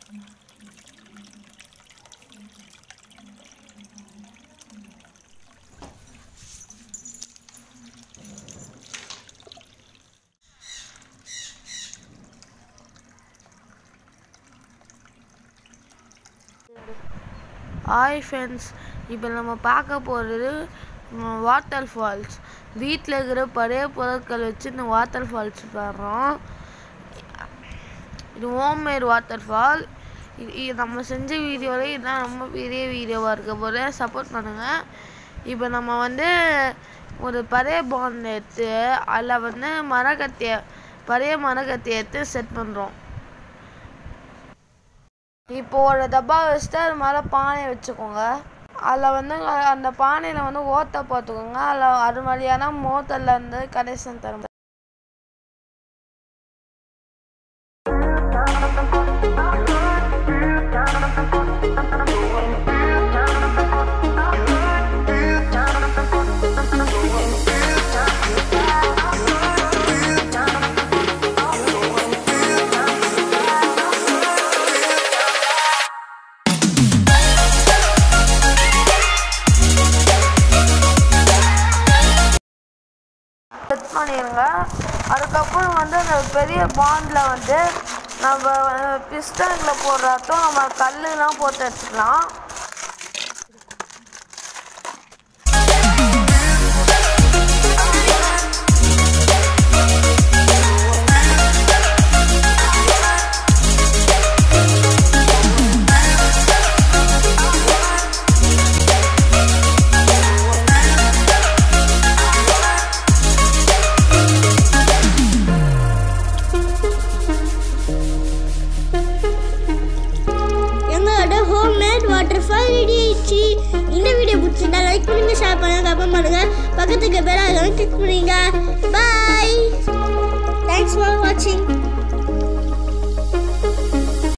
hi friends இப்போ நம்ம பார்க்க போகிறது வாட்டர் ஃபால்ஸ் வீட்டில் இருக்கிற பழைய பொருட்கள் வச்சு இந்த வாட்டர் ஃபால்ஸ் வர்றோம் இது ஹோம்மேட் வாட்டர் ஃபால் இது இது நம்ம செஞ்ச வீடியோவில் இதுதான் ரொம்ப பெரிய வீடியோவாக இருக்க போது சப்போர்ட் பண்ணுங்கள் இப்போ நம்ம வந்து ஒரு பழைய பாண்ட் எடுத்து அதில் வந்து மரக்கத்தியை பழைய மரக்கத்தியை எடுத்து செட் பண்ணுறோம் இப்போ ஒரு டப்பா வச்சுட்டு அது மேலே பானை வச்சுக்கோங்க அதில் வந்து அ- அந்த பானையில் வந்து ஓட்டை பார்த்துக்கோங்க அதில் அது மாதிரியான மோத்தல்ல இருந்து கனெக்ஷன் தரும் செட் பண்ணிடுங்க அதுக்கப்புறம் வந்து அந்த பெரிய பாண்டில் வந்து நம்ம பிஸ்டனில் போடுறதும் நம்ம கல்லுலாம் போட்டு எடுத்துக்கலாம் எங்களோட ஹோம்மேட் வாட்டர் ஃபால் ரெடி ஆயிடுச்சு இந்த வீடியோ பிடிச்சிருந்தா லைக் பண்ணுங்க ஷேர் பண்ணுங்க கமெண்ட் பண்ணுங்க பக்கத்துக்கு பெல் ஐகானை கிளிக் பண்ணுங்க பாய்